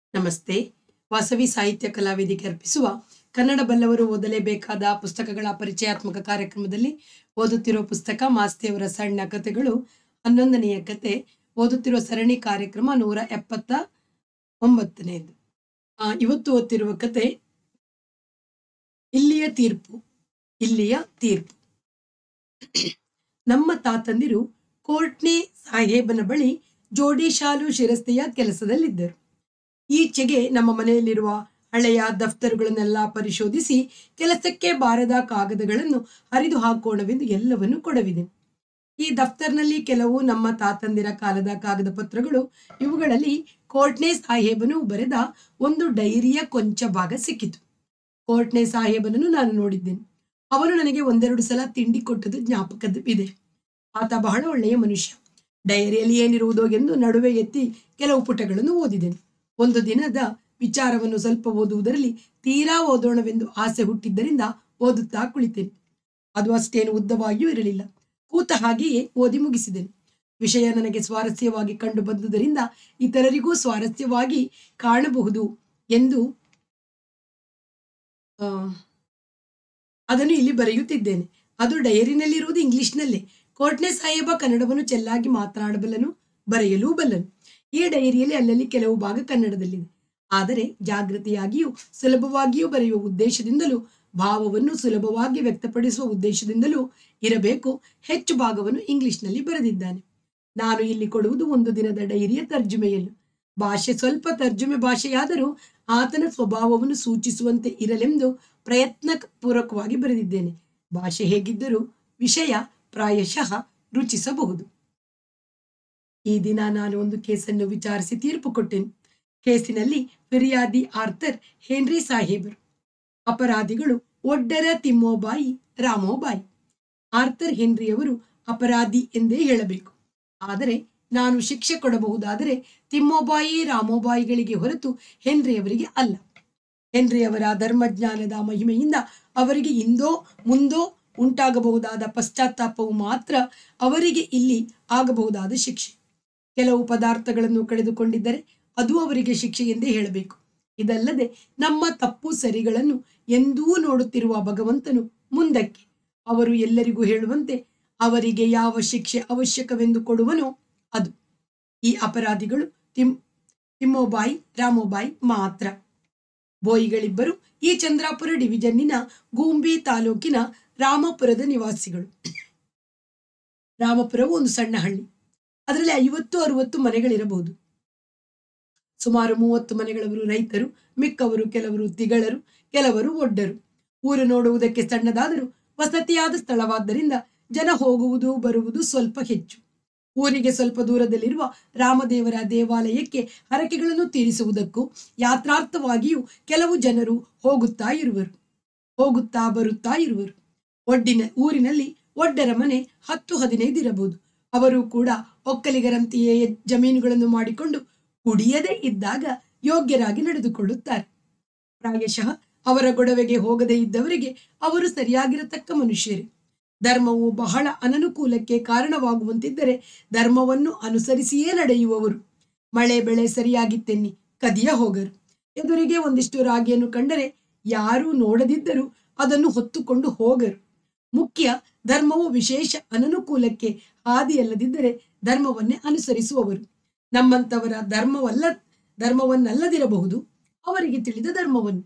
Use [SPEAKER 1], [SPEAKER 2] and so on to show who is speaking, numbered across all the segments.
[SPEAKER 1] ನಮಸ್ತೆ ವಾಸವಿ ಸಾಹಿತ್ಯ ಕಲಾವೇದಿಕೆ ಅರ್ಪಿಸುವ ಕನ್ನಡ ಬಲ್ಲವರು ಓದಲೇಬೇಕಾದ ಪುಸ್ತಕಗಳ ಪರಿಚಯಾತ್ಮಕ ಕಾರ್ಯಕ್ರಮದಲ್ಲಿ ಓದುತ್ತಿರುವ ಪುಸ್ತಕ ಮಾಸ್ತಿಯವರ ಸಣ್ಣ ಕಥೆಗಳು ಹನ್ನೊಂದನೆಯ ಕತೆ ಓದುತ್ತಿರುವ ಸರಣಿ ಕಾರ್ಯಕ್ರಮ ನೂರ ಎಪ್ಪತ್ತ ಒಂಬತ್ತನೆಯದು ಆ, ಇವತ್ತು ಓದ್ತಿರುವ ಕತೆ ಇಲ್ಲಿಯ ತೀರ್ಪು ಇಲ್ಲಿಯ ತೀರ್ಪು ನಮ್ಮ ತಾತಂದಿರು ಕೋರ್ಟ್ನೆ ಸಾಹೇಬನ ಬಳಿ ಜೋಡಿ ಶಾಲು ಶಿರಸ್ತೆಯ ಕೆಲಸದಲ್ಲಿದ್ದರು ಈಚೆಗೆ ನಮ್ಮ ಮನೆಯಲ್ಲಿರುವ ಹಳೆಯ ದಫ್ತರುಗಳನ್ನೆಲ್ಲ ಪರಿಶೋಧಿಸಿ ಕೆಲಸಕ್ಕೆ ಬಾರದ ಕಾಗದಗಳನ್ನು ಹರಿದು ಹಾಕೋಣವೆಂದು ಎಲ್ಲವನ್ನು ಕೊಡವಿದೆ ಈ ದಫ್ತರ್ನಲ್ಲಿ ಕೆಲವು ನಮ್ಮ ತಾತಂದಿರ ಕಾಲದ ಕಾಗದ ಪತ್ರಗಳು ಇವುಗಳಲ್ಲಿ ಕೋರ್ಟ್ನೆ ಸಾಹೇಬನು ಬರೆದ ಒಂದು ಡೈರಿಯ ಕೊಂಚ ಭಾಗ ಸಿಕ್ಕಿತು ಕೋರ್ಟ್ನೆ ಸಾಹೇಬನನ್ನು ನಾನು ನೋಡಿದ್ದೇನೆ ಅವನು ನನಗೆ ಒಂದೆರಡು ಸಲ ತಿಂಡಿ ಕೊಟ್ಟದ್ದು ಜ್ಞಾಪಕವಿದೆ ಆತ ಬಹಳ ಒಳ್ಳೆಯ ಮನುಷ್ಯ ಡೈರಿಯಲ್ಲಿ ಏನಿರುವುದೋ ಎಂದು ನಡುವೆ ಎತ್ತಿ ಕೆಲವು ಪುಟಗಳನ್ನು ಓದಿದೆನು ಒಂದು ದಿನದ ವಿಚಾರವನ್ನು ಸ್ವಲ್ಪ ಓದುವುದರಲ್ಲಿ ತೀರಾ ಓದೋಣವೆಂದು ಆಸೆ ಹುಟ್ಟಿದ್ದರಿಂದ ಓದುತ್ತಾ ಕುಳಿತೇನೆ ಅದು ಅಷ್ಟೇನು ಉದ್ದವಾಗಿಯೂ ಇರಲಿಲ್ಲ ಕೂತ ಹಾಗೆಯೇ ಓದಿ ಮುಗಿಸಿದೆನು ವಿಷಯ ನನಗೆ ಸ್ವಾರಸ್ಯವಾಗಿ ಕಂಡು ಬಂದುದರಿಂದ ಇತರರಿಗೂ ಸ್ವಾರಸ್ಯವಾಗಿ ಕಾಣಬಹುದು ಎಂದು ಆ, ಅದನ್ನು ಇಲ್ಲಿ ಬರೆಯುತ್ತಿದ್ದೇನೆ ಅದು ಡೈರಿನಲ್ಲಿರುವುದು ಇಂಗ್ಲಿಷ್ನಲ್ಲೇ ಕೋಟ್ನೆ ಸಾಹೇಬ ಕನ್ನಡವನ್ನು ಚೆನ್ನಾಗಿ ಮಾತನಾಡಬಲ್ಲನು ಬರೆಯಲೂ ಬಲ್ಲನು ಈ ಡೈರಿಯಲ್ಲಿ ಅಲ್ಲಲ್ಲಿ ಕೆಲವು ಭಾಗ ಕನ್ನಡದಲ್ಲಿದೆ ಆದರೆ ಜಾಗೃತಿಯಾಗಿಯೂ ಸುಲಭವಾಗಿಯೂ ಬರೆಯುವ ಉದ್ದೇಶದಿಂದಲೂ ಭಾವವನ್ನು ಸುಲಭವಾಗಿ ವ್ಯಕ್ತಪಡಿಸುವ ಉದ್ದೇಶದಿಂದಲೂ ಇರಬೇಕು ಹೆಚ್ಚು ಭಾಗವನ್ನು ಇಂಗ್ಲಿಷ್ನಲ್ಲಿ ಬರೆದಿದ್ದಾನೆ ನಾನು ಇಲ್ಲಿ ಕೊಡುವುದು ಒಂದು ದಿನದ ಡೈರಿಯ ತರ್ಜುಮೆಯನ್ನು ಭಾಷೆ ಸ್ವಲ್ಪ ತರ್ಜುಮೆ ಭಾಷೆಯಾದರೂ ಆತನ ಸ್ವಭಾವವನ್ನು ಸೂಚಿಸುವಂತೆ ಇರಲೆಂದು ಪ್ರಯತ್ನ ಪೂರ್ವಕವಾಗಿ ಬರೆದಿದ್ದೇನೆ ಭಾಷೆ ಹೇಗಿದ್ದರೂ ವಿಷಯ ಪ್ರಾಯಶಃ ರುಚಿಸಬಹುದು ಈ ದಿನ ನಾನು ಒಂದು ಕೇಸನ್ನು ವಿಚಾರಿಸಿ ತೀರ್ಪು ಕೊಟ್ಟೆನು ಕೇಸಿನಲ್ಲಿ ಫಿರ್ಯಾದಿ ಆರ್ಥರ್ ಹೆನ್ರಿ ಸಾಹೇಬರು ಅಪರಾಧಿಗಳು ಒಡ್ಡರ ತಿಮ್ಮೋಬಾಯಿ ರಾಮೋಬಾಯಿ ಆರ್ಥರ್ ಹೆನ್ರಿಯವರು ಅಪರಾಧಿ ಎಂದೇ ಹೇಳಬೇಕು ಆದರೆ ನಾನು ಶಿಕ್ಷೆ ಕೊಡಬಹುದಾದರೆ ತಿಮ್ಮೋಬಾಯಿ ರಾಮೋಬಾಯಿಗಳಿಗೆ ಹೊರತು ಹೆನ್ರಿಯವರಿಗೆ ಅಲ್ಲ ಹೆನ್ರಿಯವರ ಧರ್ಮಜ್ಞಾನದ ಮಹಿಮೆಯಿಂದ ಅವರಿಗೆ ಇಂದೋ ಮುಂದೋ ಉಂಟಾಗಬಹುದಾದ ಪಶ್ಚಾತ್ತಾಪವು ಮಾತ್ರ ಅವರಿಗೆ ಇಲ್ಲಿ ಆಗಬಹುದಾದ ಶಿಕ್ಷೆ ಕೆಲವು ಪದಾರ್ಥಗಳನ್ನು ಕಳೆದುಕೊಂಡಿದ್ದರೆ ಅದು ಅವರಿಗೆ ಶಿಕ್ಷೆ ಎಂದೇ ಹೇಳಬೇಕು ಇದಲ್ಲದೆ ನಮ್ಮ ತಪ್ಪು ಸರಿಗಳನ್ನು ಎಂದೂ ನೋಡುತ್ತಿರುವ ಭಗವಂತನು ಮುಂದಕ್ಕೆ ಅವರು ಎಲ್ಲರಿಗೂ ಹೇಳುವಂತೆ ಅವರಿಗೆ ಯಾವ ಶಿಕ್ಷೆ ಅವಶ್ಯಕವೆಂದು ಕೊಡುವನೋ ಅದು ಈ ಅಪರಾಧಿಗಳು ತಿಮ್ ತಿಮ್ಮೋಬಾಯಿ ರಾಮೋಬಾಯಿ ಮಾತ್ರ ಬೋಯಿಗಳಿಬ್ಬರು ಈ ಚಂದ್ರಾಪುರ ಡಿವಿಜನ್ನಿನ ಗೂಂಬಿ ತಾಲೂಕಿನ ರಾಮಪುರದ ನಿವಾಸಿಗಳು ರಾಮಪುರವು ಒಂದು ಸಣ್ಣ ಹಳ್ಳಿ ಅದರಲ್ಲಿ ಐವತ್ತು ಅರುವತ್ತು ಮನೆಗಳಿರಬಹುದು ಸುಮಾರು ಮೂವತ್ತು ಮನೆಗಳವರು ರೈತರು ಮಿಕ್ಕವರು ಕೆಲವರು ತಿಗಳರು ಕೆಲವರು ಒಡ್ಡರು ಊರು ನೋಡುವುದಕ್ಕೆ ಸಣ್ಣದಾದರೂ ವಸತಿಯಾದ ಸ್ಥಳವಾದ್ದರಿಂದ ಜನ ಹೋಗುವುದು ಬರುವುದು ಸ್ವಲ್ಪ ಹೆಚ್ಚು ಊರಿಗೆ ಸ್ವಲ್ಪ ದೂರದಲ್ಲಿರುವ ರಾಮದೇವರ ದೇವಾಲಯಕ್ಕೆ ಹರಕೆಗಳನ್ನು ತೀರಿಸುವುದಕ್ಕೂ ಯಾತ್ರಾರ್ಥವಾಗಿಯೂ ಕೆಲವು ಜನರು ಹೋಗುತ್ತಾ ಇರುವರು ಹೋಗುತ್ತಾ ಬರುತ್ತಾ ಇರುವರು ಒಡ್ಡಿನ ಊರಿನಲ್ಲಿ ಒಡ್ಡರ ಮನೆ ಹತ್ತು ಹದಿನೈದು ಇರಬಹುದು ಅವರು ಕೂಡ ಒಕ್ಕಲಿಗರಂತೆಯೇ ಜಮೀನುಗಳನ್ನು ಮಾಡಿಕೊಂಡು ಕುಡಿಯದೇ ಇದ್ದಾಗ ಯೋಗ್ಯರಾಗಿ ನಡೆದುಕೊಳ್ಳುತ್ತಾರೆ ಪ್ರಾಯಶಃ ಅವರ ಗೊಡವೆಗೆ ಹೋಗದೇ ಇದ್ದವರಿಗೆ ಅವರು ಸರಿಯಾಗಿರತಕ್ಕ ಮನುಷ್ಯರೇ ಧರ್ಮವು ಬಹಳ ಅನನುಕೂಲಕ್ಕೆ ಕಾರಣವಾಗುವಂತಿದ್ದರೆ ಧರ್ಮವನ್ನು ಅನುಸರಿಸಿಯೇ ನಡೆಯುವವರು ಮಳೆ ಬೆಳೆ ಸರಿಯಾಗಿತ್ತೆನ್ನಿ ಕದಿಯ ಹೋಗರು ಎದುರಿಗೆ ಒಂದಿಷ್ಟು ರಾಗಿಯನ್ನು ಕಂಡರೆ ಯಾರೂ ನೋಡದಿದ್ದರೂ ಅದನ್ನು ಹೊತ್ತುಕೊಂಡು ಹೋಗರು ಮುಖ್ಯ ಧರ್ಮವು ವಿಶೇಷ ಅನನುಕೂಲಕ್ಕೆ ಹಾದಿಯಲ್ಲದಿದ್ದರೆ ಧರ್ಮವನ್ನೇ ಅನುಸರಿಸುವವರು ನಮ್ಮಂತವರ ಧರ್ಮವಲ್ಲ ಧರ್ಮವನ್ನಲ್ಲದಿರಬಹುದು ಅವರಿಗೆ ತಿಳಿದ ಧರ್ಮವನ್ನು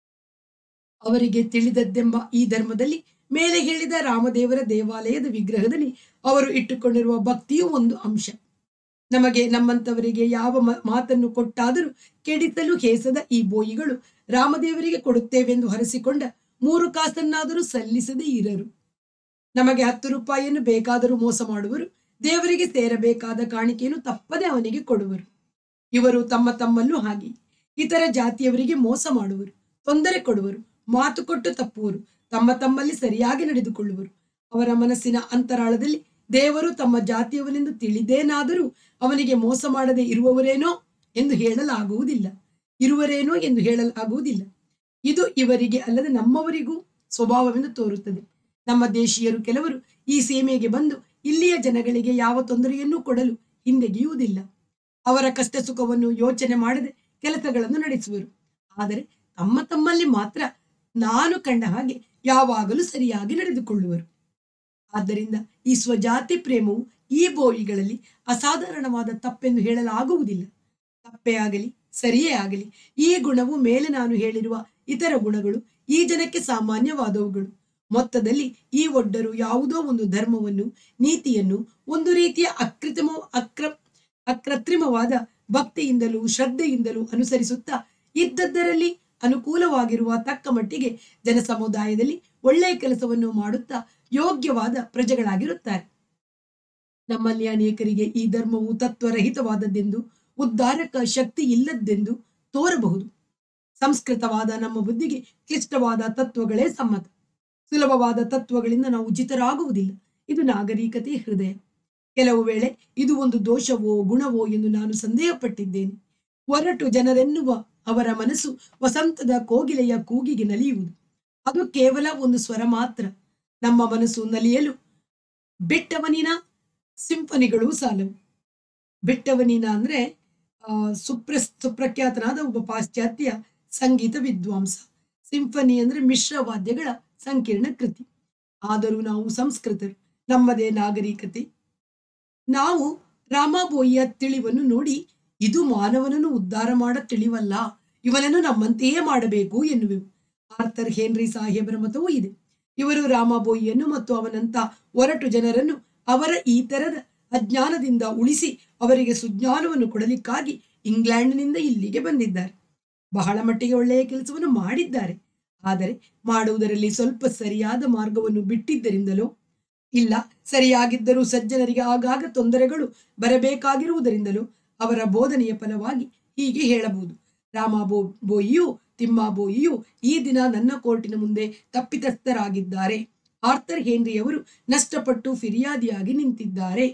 [SPEAKER 1] ಅವರಿಗೆ ತಿಳಿದದ್ದೆಂಬ ಈ ಧರ್ಮದಲ್ಲಿ ಮೇಲೆ ಹೇಳಿದ ರಾಮದೇವರ ದೇವಾಲಯದ ವಿಗ್ರಹದಲ್ಲಿ ಅವರು ಇಟ್ಟುಕೊಂಡಿರುವ ಭಕ್ತಿಯೂ ಒಂದು ಅಂಶ ನಮಗೆ ನಮ್ಮಂತವರಿಗೆ ಯಾವ ಮ- ಮಾತನ್ನು ಕೊಟ್ಟಾದರೂ ಕೆಡಿಸಲು ಹೇಸದ ಈ ಬೋಯಿಗಳು ರಾಮದೇವರಿಗೆ ಕೊಡುತ್ತೇವೆಂದು ಹರಸಿಕೊಂಡ ಮೂರು ಕಾಸನ್ನಾದರೂ ಸಲ್ಲಿಸದೇ ಇರರು ನಮಗೆ ಹತ್ತು ರೂಪಾಯಿಯನ್ನು ಬೇಕಾದರೂ ಮೋಸ ಮಾಡುವರು ದೇವರಿಗೆ ಸೇರಬೇಕಾದ ಕಾಣಿಕೆಯನ್ನು ತಪ್ಪದೆ ಅವನಿಗೆ ಕೊಡುವರು ಇವರು ತಮ್ಮ ತಮ್ಮಲ್ಲೂ ಹಾಗೆ ಇತರ ಜಾತಿಯವರಿಗೆ ಮೋಸ ಮಾಡುವರು ತೊಂದರೆ ಕೊಡುವರು ಮಾತು ಕೊಟ್ಟು ತಪ್ಪುವರು ತಮ್ಮ ತಮ್ಮಲ್ಲಿ ಸರಿಯಾಗಿ ನಡೆದುಕೊಳ್ಳುವರು ಅವರ ಮನಸ್ಸಿನ ಅಂತರಾಳದಲ್ಲಿ ದೇವರು ತಮ್ಮ ಜಾತಿಯವನೆಂದು ತಿಳಿದೇನಾದರೂ ಅವನಿಗೆ ಮೋಸ ಮಾಡದೆ ಇರುವವರೇನೋ ಎಂದು ಹೇಳಲಾಗುವುದಿಲ್ಲ ಇರುವರೇನೋ ಎಂದು ಹೇಳಲಾಗುವುದಿಲ್ಲ ಇದು ಇವರಿಗೆ ಅಲ್ಲದೆ ನಮ್ಮವರಿಗೂ ಸ್ವಭಾವವೆಂದು ತೋರುತ್ತದೆ ನಮ್ಮ ದೇಶೀಯರು ಕೆಲವರು ಈ ಸೀಮೆಗೆ ಬಂದು ಇಲ್ಲಿಯ ಜನಗಳಿಗೆ ಯಾವ ತೊಂದರೆಯನ್ನೂ ಕೊಡಲು ಹಿಂದೆಗೆಯುವುದಿಲ್ಲ ಅವರ ಕಷ್ಟ ಸುಖವನ್ನು ಯೋಚನೆ ಮಾಡದೆ ಕೆಲಸಗಳನ್ನು ನಡೆಸುವರು ಆದರೆ ತಮ್ಮ ತಮ್ಮಲ್ಲಿ ಮಾತ್ರ ನಾನು ಕಂಡ ಹಾಗೆ ಯಾವಾಗಲೂ ಸರಿಯಾಗಿ ನಡೆದುಕೊಳ್ಳುವರು ಆದ್ದರಿಂದ ಈ ಸ್ವಜಾತಿ ಪ್ರೇಮವು ಈ ಬೋಯಿಗಳಲ್ಲಿ ಅಸಾಧಾರಣವಾದ ತಪ್ಪೆಂದು ಹೇಳಲಾಗುವುದಿಲ್ಲ ತಪ್ಪೇ ಆಗಲಿ ಸರಿಯೇ ಆಗಲಿ ಈ ಗುಣವು ಮೇಲೆ ನಾನು ಹೇಳಿರುವ ಇತರ ಗುಣಗಳು ಈ ಜನಕ್ಕೆ ಸಾಮಾನ್ಯವಾದವುಗಳು ಮೊತ್ತದಲ್ಲಿ ಈ ಒಡ್ಡರು ಯಾವುದೋ ಒಂದು ಧರ್ಮವನ್ನು ನೀತಿಯನ್ನು ಒಂದು ರೀತಿಯ ಅಕೃತ್ರಿಮ ಅಕ್ರ ಅಕೃತ್ರಿಮವಾದ ಭಕ್ತಿಯಿಂದಲೂ ಶ್ರದ್ಧೆಯಿಂದಲೂ ಅನುಸರಿಸುತ್ತಾ ಇದ್ದದ್ದರಲ್ಲಿ ಅನುಕೂಲವಾಗಿರುವ ತಕ್ಕ ಮಟ್ಟಿಗೆ ಜನ ಸಮುದಾಯದಲ್ಲಿ ಒಳ್ಳೆಯ ಕೆಲಸವನ್ನು ಮಾಡುತ್ತಾ ಯೋಗ್ಯವಾದ ಪ್ರಜೆಗಳಾಗಿರುತ್ತಾರೆ ನಮ್ಮಲ್ಲಿ ಅನೇಕರಿಗೆ ಈ ಧರ್ಮವು ತತ್ವರಹಿತವಾದದ್ದೆಂದು ಉದ್ಧಾರಕ ಶಕ್ತಿ ಇಲ್ಲದ್ದೆಂದು ತೋರಬಹುದು ಸಂಸ್ಕೃತವಾದ ನಮ್ಮ ಬುದ್ಧಿಗೆ ಕ್ಲಿಷ್ಟವಾದ ತತ್ವಗಳೇ ಸಮ್ಮತ ಸುಲಭವಾದ ತತ್ವಗಳಿಂದ ನಾವು ಉಚಿತರಾಗುವುದಿಲ್ಲ ಇದು ನಾಗರಿಕತೆ ಹೃದಯ ಕೆಲವು ವೇಳೆ ಇದು ಒಂದು ದೋಷವೋ ಗುಣವೋ ಎಂದು ನಾನು ಸಂದೇಹಪಟ್ಟಿದ್ದೇನೆ ಒರಟು ಜನರೆನ್ನುವ ಅವರ ಮನಸ್ಸು ವಸಂತದ ಕೋಗಿಲೆಯ ಕೂಗಿಗೆ ನಲಿಯುವುದು ಅದು ಕೇವಲ ಒಂದು ಸ್ವರ ಮಾತ್ರ ನಮ್ಮ ಮನಸ್ಸು ನಲಿಯಲು ಬೆಟ್ಟವನಿನ ಸಿಂಫನಿಗಳು ಸಾಲವು ಬೆಟ್ಟವನಿನ ಅಂದ್ರೆ ಆ, ಸುಪ್ರ ಸುಪ್ರಖ್ಯಾತನಾದ ಒಬ್ಬ ಪಾಶ್ಚಾತ್ಯ ಸಂಗೀತ ವಿದ್ವಾಂಸ ಸಿಂಫನಿ ಅಂದ್ರೆ ಮಿಶ್ರ ವಾದ್ಯಗಳ ಸಂಕೀರ್ಣ ಕೃತಿ ಆದರೂ ನಾವು ಸಂಸ್ಕೃತರು ನಮ್ಮದೇ ನಾಗರಿಕತೆ ನಾವು ರಾಮಾಬೋಯಿಯ ತಿಳಿವನ್ನು ನೋಡಿ ಇದು ಮಾನವನನ್ನು ಉದ್ಧಾರ ಮಾಡ ತಿಳಿವಲ್ಲ ಇವನನ್ನು ನಮ್ಮಂತೆಯೇ ಮಾಡಬೇಕು ಎನ್ನುವೆವು ಆರ್ಥರ್ ಹೆನ್ರಿ ಸಾಹೇಬರ ಮತವೂ ಇದೆ ಇವರು ರಾಮಬೋಯಿಯನ್ನು ಮತ್ತು ಅವನಂತ ಒರಟು ಜನರನ್ನು ಅವರ ಈ ತರದ ಅಜ್ಞಾನದಿಂದ ಉಳಿಸಿ ಅವರಿಗೆ ಸುಜ್ಞಾನವನ್ನು ಕೊಡಲಿಕ್ಕಾಗಿ ಇಂಗ್ಲೆಂಡ್ನಿಂದ ಇಲ್ಲಿಗೆ ಬಂದಿದ್ದಾರೆ ಬಹಳ ಮಟ್ಟಿಗೆ ಒಳ್ಳೆಯ ಕೆಲಸವನ್ನು ಮಾಡಿದ್ದಾರೆ ಆದರೆ ಮಾಡುವುದರಲ್ಲಿ ಸ್ವಲ್ಪ ಸರಿಯಾದ ಮಾರ್ಗವನ್ನು ಬಿಟ್ಟಿದ್ದರಿಂದಲೋ ಇಲ್ಲ ಸರಿಯಾಗಿದ್ದರೂ ಸಜ್ಜನರಿಗೆ ಆಗಾಗ ತೊಂದರೆಗಳು ಬರಬೇಕಾಗಿರುವುದರಿಂದಲೂ ಅವರ ಬೋಧನೆಯ ಫಲವಾಗಿ ಹೀಗೆ ಹೇಳಬಹುದು ರಾಮಬೋ ಬೋಯಿಯು ತಿಮ್ಮಾಬೋಯಿಯು ಈ ದಿನ ನನ್ನ ಕೋರ್ಟಿನ ಮುಂದೆ ತಪ್ಪಿತಸ್ಥರಾಗಿದ್ದಾರೆ ಆರ್ಥರ್ ಹೆನ್ರಿಯವರು ನಷ್ಟಪಟ್ಟು ಫಿರ್ಯಾದಿಯಾಗಿ ನಿಂತಿದ್ದಾರೆ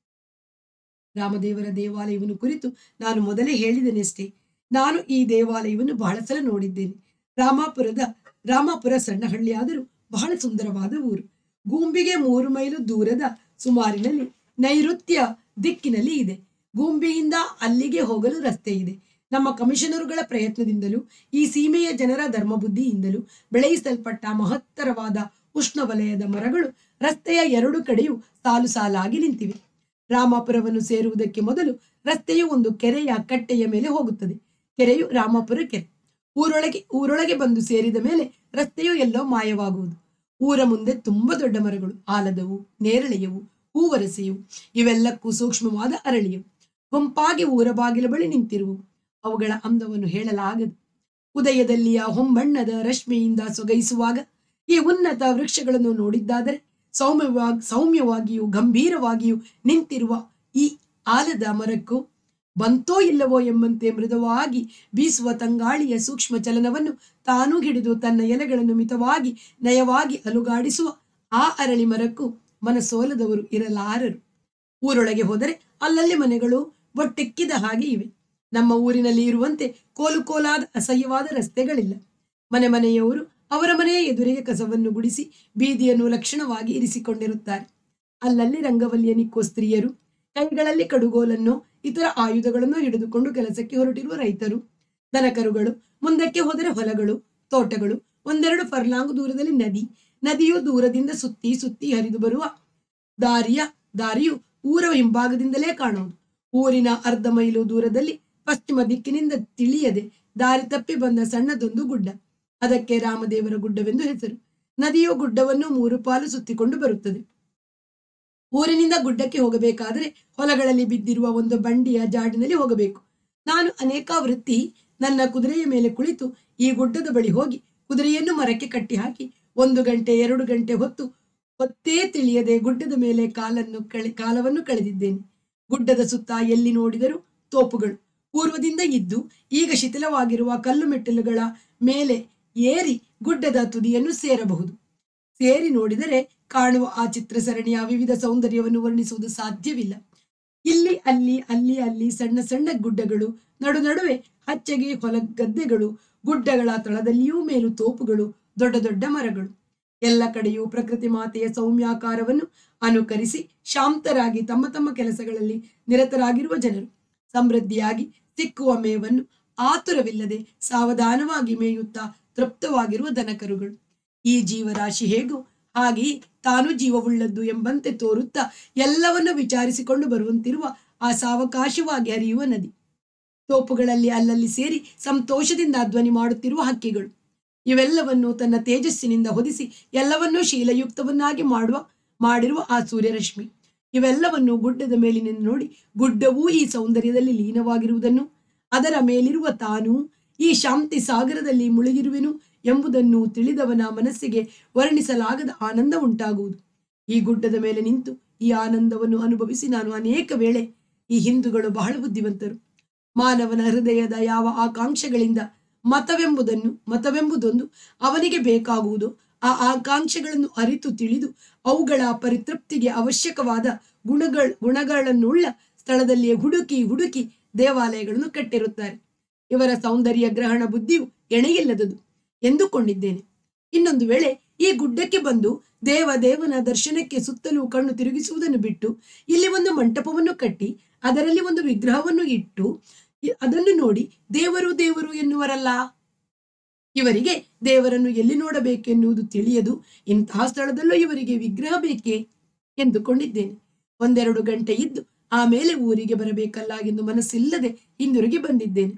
[SPEAKER 1] ರಾಮದೇವರ ದೇವಾಲಯವನ್ನು ಕುರಿತು ನಾನು ಮೊದಲೇ ಹೇಳಿದೆನಷ್ಟೇ ನಾನು ಈ ದೇವಾಲಯವನ್ನು ಬಹಳ ಸಲ ನೋಡಿದ್ದೇನೆ ರಾಮಾಪುರದ ರಾಮಾಪುರ ಸಣ್ಣ ಹಳ್ಳಿಯಾದರೂ ಬಹಳ ಸುಂದರವಾದ ಊರು ಗೂಂಬಿಗೆ ಮೂರು ಮೈಲು ದೂರದ ಸುಮಾರಿನಲ್ಲಿ ನೈಋತ್ಯ ದಿಕ್ಕಿನಲ್ಲಿ ಇದೆ ಗೂಂಬಿಯಿಂದ ಅಲ್ಲಿಗೆ ಹೋಗಲು ರಸ್ತೆ ಇದೆ ನಮ್ಮ ಕಮಿಷನರುಗಳ ಪ್ರಯತ್ನದಿಂದಲೂ ಈ ಸೀಮೆಯ ಜನರ ಧರ್ಮಬುದ್ಧಿಯಿಂದಲೂ ಬೆಳೆಯಿಸಲ್ಪಟ್ಟ ಮಹತ್ತರವಾದ ಉಷ್ಣವಲಯದ ಮರಗಳು ರಸ್ತೆಯ ಎರಡು ಕಡೆಯೂ ಸಾಲು ಸಾಲಾಗಿ ನಿಂತಿವೆ ರಾಮಾಪುರವನ್ನು ಸೇರುವುದಕ್ಕೆ ಮೊದಲು ರಸ್ತೆಯು ಒಂದು ಕೆರೆಯ ಕಟ್ಟೆಯ ಮೇಲೆ ಹೋಗುತ್ತದೆ ಕೆರೆಯು ರಾಮಾಪುರ ಕೆರೆ ಊರೊಳಗೆ ಊರೊಳಗೆ ಬಂದು ಸೇರಿದ ಮೇಲೆ ರಸ್ತೆಯು ಎಲ್ಲೋ ಮಾಯವಾಗುವುದು ಊರ ಮುಂದೆ ತುಂಬಾ ದೊಡ್ಡ ಮರಗಳು ಆಲದವು ನೇರಳೆಯವು ಹೂವರಸೆಯವು ಇವೆಲ್ಲಕ್ಕೂ ಸೂಕ್ಷ್ಮವಾದ ಅರಳಿಯವು ಗುಂಪಾಗಿ ಊರ ಬಾಗಿಲ ಬಳಿ ನಿಂತಿರುವವು ಅವುಗಳ ಅಂದವನ್ನು ಹೇಳಲಾಗದು ಉದಯದಲ್ಲಿಯ ಹೊಂಬಣ್ಣದ ರಶ್ಮಿಯಿಂದ ಸೊಗೈಸುವಾಗ ಈ ಉನ್ನತ ವೃಕ್ಷಗಳನ್ನು ನೋಡಿದ್ದಾದರೆ ಸೌಮ್ಯವಾಗಿ ಸೌಮ್ಯವಾಗಿಯೂ ಗಂಭೀರವಾಗಿಯೂ ನಿಂತಿರುವ ಈ ಆಲದ ಮರಕ್ಕೂ ಬಂತೋ ಇಲ್ಲವೋ ಎಂಬಂತೆ ಮೃದುವಾಗಿ ಬೀಸುವ ತಂಗಾಳಿಯ ಸೂಕ್ಷ್ಮ ಚಲನವನ್ನು ತಾನೂ ಹಿಡಿದು ತನ್ನ ಎಲೆಗಳನ್ನು ಮಿತವಾಗಿ ನಯವಾಗಿ ಅಲುಗಾಡಿಸುವ ಆ ಅರಳಿ ಮರಕ್ಕೂ ಮನಸೋಲದವರು ಇರಲಾರರು ಊರೊಳಗೆ ಹೋದರೆ ಅಲ್ಲಲ್ಲಿ ಮನೆಗಳು ಒಟ್ಟೆಕ್ಕಿದ ಹಾಗೆ ಇವೆ ನಮ್ಮ ಊರಿನಲ್ಲಿ ಇರುವಂತೆ ಕೋಲು ಕೋಲಾದ ಅಸಹ್ಯವಾದ ರಸ್ತೆಗಳಿಲ್ಲ ಮನೆ ಮನೆಯವರು ಅವರ ಮನೆಯ ಎದುರಿಗೆ ಕಸವನ್ನು ಗುಡಿಸಿ ಬೀದಿಯನ್ನು ಲಕ್ಷಣವಾಗಿ ಇರಿಸಿಕೊಂಡಿರುತ್ತಾರೆ ಅಲ್ಲಲ್ಲಿ ರಂಗವಲ್ಲಿಯ ನಿಕ್ಕೋ ಸ್ತ್ರೀಯರು ಕೈಗಳಲ್ಲಿ ಕಡುಗೋಲನ್ನು ಇತರ ಆಯುಧಗಳನ್ನು ಹಿಡಿದುಕೊಂಡು ಕೆಲಸಕ್ಕೆ ಹೊರಟಿರುವ ರೈತರು ದನಕರುಗಳು ಮುಂದಕ್ಕೆ ಹೋದರೆ ಹೊಲಗಳು ತೋಟಗಳು ಒಂದೆರಡು ಫರ್ಲಾಂಗ್ ದೂರದಲ್ಲಿ ನದಿ ನದಿಯು ದೂರದಿಂದ ಸುತ್ತಿ ಸುತ್ತಿ ಹರಿದು ಬರುವ ದಾರಿಯ ದಾರಿಯು ಊರ ಹಿಂಭಾಗದಿಂದಲೇ ಕಾಣುವುದು ಊರಿನ ಅರ್ಧ ಮೈಲು ದೂರದಲ್ಲಿ ಪಶ್ಚಿಮ ದಿಕ್ಕಿನಿಂದ ತಿಳಿಯದೆ ದಾರಿ ತಪ್ಪಿ ಬಂದ ಸಣ್ಣದೊಂದು ಗುಡ್ಡ ಅದಕ್ಕೆ ರಾಮದೇವರ ಗುಡ್ಡವೆಂದು ಹೆಸರು ನದಿಯು ಗುಡ್ಡವನ್ನು ಮೂರು ಪಾಲು ಸುತ್ತಿಕೊಂಡು ಬರುತ್ತದೆ ಊರಿನಿಂದ ಗುಡ್ಡಕ್ಕೆ ಹೋಗಬೇಕಾದರೆ ಹೊಲಗಳಲ್ಲಿ ಬಿದ್ದಿರುವ ಒಂದು ಬಂಡಿಯ ಜಾಡಿನಲ್ಲಿ ಹೋಗಬೇಕು ನಾನು ಅನೇಕ ವೃತ್ತಿ ನನ್ನ ಕುದುರೆಯ ಮೇಲೆ ಕುಳಿತು ಈ ಗುಡ್ಡದ ಬಳಿ ಹೋಗಿ ಕುದುರೆಯನ್ನು ಮರಕ್ಕೆ ಕಟ್ಟಿ ಹಾಕಿ ಒಂದು ಗಂಟೆ ಎರಡು ಗಂಟೆ ಹೊತ್ತು ಹೊತ್ತೇ ತಿಳಿಯದೆ ಗುಡ್ಡದ ಮೇಲೆ ಕಾಲನ್ನು ಕಳೆ ಕಾಲವನ್ನು ಕಳೆದಿದ್ದೇನೆ ಗುಡ್ಡದ ಸುತ್ತ ಎಲ್ಲಿ ನೋಡಿದರೂ ತೋಪುಗಳು ಪೂರ್ವದಿಂದ ಇದ್ದು ಈಗ ಶಿಥಿಲವಾಗಿರುವ ಕಲ್ಲು ಮೆಟ್ಟಿಲುಗಳ ಮೇಲೆ ಏರಿ ಗುಡ್ಡದ ತುದಿಯನ್ನು ಸೇರಬಹುದು ಸೇರಿ ನೋಡಿದರೆ ಕಾಣುವ ಆ ಚಿತ್ರ ಸರಣಿಯ ವಿವಿಧ ಸೌಂದರ್ಯವನ್ನು ವರ್ಣಿಸುವುದು ಸಾಧ್ಯವಿಲ್ಲ ಇಲ್ಲಿ ಅಲ್ಲಿ ಅಲ್ಲಿ ಅಲ್ಲಿ ಸಣ್ಣ ಸಣ್ಣ ಗುಡ್ಡಗಳು ನಡು ನಡುವೆ ಹಚ್ಚಗೆ ಹೊಲ ಗದ್ದೆಗಳು ಗುಡ್ಡಗಳ ತಳದಲ್ಲಿಯೂ ಮೇಲು ತೋಪುಗಳು ದೊಡ್ಡ ದೊಡ್ಡ ಮರಗಳು ಎಲ್ಲ ಕಡೆಯೂ ಪ್ರಕೃತಿ ಮಾತೆಯ ಸೌಮ್ಯಾಕಾರವನ್ನು ಅನುಕರಿಸಿ ಶಾಂತರಾಗಿ ತಮ್ಮ ತಮ್ಮ ಕೆಲಸಗಳಲ್ಲಿ ನಿರತರಾಗಿರುವ ಜನರು ಸಮೃದ್ಧಿಯಾಗಿ ಸಿಕ್ಕುವ ಮೇವನ್ನು ಆತುರವಿಲ್ಲದೆ ಸಾವಧಾನವಾಗಿ ಮೇಯುತ್ತಾ ತೃಪ್ತವಾಗಿರುವ ದನಕರುಗಳು ಈ ಜೀವರಾಶಿ ಹೇಗೋ ಹಾಗೆಯೇ ತಾನು ಜೀವವುಳ್ಳದ್ದು ಎಂಬಂತೆ ತೋರುತ್ತಾ ಎಲ್ಲವನ್ನು ವಿಚಾರಿಸಿಕೊಂಡು ಬರುವಂತಿರುವ ಆ ಸಾವಕಾಶವಾಗಿ ಹರಿಯುವ ನದಿ ತೋಪುಗಳಲ್ಲಿ ಅಲ್ಲಲ್ಲಿ ಸೇರಿ ಸಂತೋಷದಿಂದ ಧ್ವನಿ ಮಾಡುತ್ತಿರುವ ಹಕ್ಕಿಗಳು ಇವೆಲ್ಲವನ್ನು ತನ್ನ ತೇಜಸ್ಸಿನಿಂದ ಹೊದಿಸಿ ಎಲ್ಲವನ್ನೂ ಶೀಲಯುಕ್ತವನ್ನಾಗಿ ಮಾಡುವ ಮಾಡಿರುವ ಆ ಸೂರ್ಯರಶ್ಮಿ ಇವೆಲ್ಲವನ್ನು ಗುಡ್ಡದ ಮೇಲಿನಿಂದ ನೋಡಿ ಗುಡ್ಡವೂ ಈ ಸೌಂದರ್ಯದಲ್ಲಿ ಲೀನವಾಗಿರುವುದನ್ನು ಅದರ ಮೇಲಿರುವ ತಾನು ಈ ಶಾಂತಿ ಸಾಗರದಲ್ಲಿ ಮುಳುಗಿರುವೆನು ಎಂಬುದನ್ನು ತಿಳಿದವನ ಮನಸ್ಸಿಗೆ ವರ್ಣಿಸಲಾಗದ ಆನಂದ ಉಂಟಾಗುವುದು ಈ ಗುಡ್ಡದ ಮೇಲೆ ನಿಂತು ಈ ಆನಂದವನ್ನು ಅನುಭವಿಸಿ ನಾನು ಅನೇಕ ವೇಳೆ ಈ ಹಿಂದೂಗಳು ಬಹಳ ಬುದ್ಧಿವಂತರು ಮಾನವನ ಹೃದಯದ ಯಾವ ಆಕಾಂಕ್ಷೆಗಳಿಂದ ಮತವೆಂಬುದನ್ನು ಮತವೆಂಬುದೊಂದು ಅವನಿಗೆ ಬೇಕಾಗುವುದು ಆ ಆಕಾಂಕ್ಷೆಗಳನ್ನು ಅರಿತು ತಿಳಿದು ಅವುಗಳ ಪರಿತೃಪ್ತಿಗೆ ಅವಶ್ಯಕವಾದ ಗುಣಗಳ ಗುಣಗಳನ್ನುಳ್ಳ ಸ್ಥಳದಲ್ಲಿಯೇ ಹುಡುಕಿ ಹುಡುಕಿ ದೇವಾಲಯಗಳನ್ನು ಕಟ್ಟಿರುತ್ತಾರೆ ಇವರ ಸೌಂದರ್ಯ ಗ್ರಹಣ ಬುದ್ಧಿಯು ಎಣೆಯಿಲ್ಲದದು ಎಂದುಕೊಂಡಿದ್ದೇನೆ ಇನ್ನೊಂದು ವೇಳೆ ಈ ಗುಡ್ಡಕ್ಕೆ ಬಂದು ದೇವ ದೇವನ ದರ್ಶನಕ್ಕೆ ಸುತ್ತಲೂ ಕಣ್ಣು ತಿರುಗಿಸುವುದನ್ನು ಬಿಟ್ಟು ಇಲ್ಲಿ ಒಂದು ಮಂಟಪವನ್ನು ಕಟ್ಟಿ ಅದರಲ್ಲಿ ಒಂದು ವಿಗ್ರಹವನ್ನು ಇಟ್ಟು ಇ- ಅದನ್ನು ನೋಡಿ ದೇವರು ದೇವರು ಎನ್ನುವರಲ್ಲ ಇವರಿಗೆ ದೇವರನ್ನು ಎಲ್ಲಿ ನೋಡಬೇಕೆನ್ನುವುದು ತಿಳಿಯದು ಇಂತಹ ಸ್ಥಳದಲ್ಲೂ ಇವರಿಗೆ ವಿಗ್ರಹ ಬೇಕೇ ಎಂದುಕೊಂಡಿದ್ದೇನೆ ಒಂದೆರಡು ಗಂಟೆ ಇದ್ದು ಆಮೇಲೆ ಊರಿಗೆ ಬರಬೇಕಲ್ಲ ಎಂದು ಮನಸ್ಸಿಲ್ಲದೆ ಹಿಂದಿರುಗಿ ಬಂದಿದ್ದೇನೆ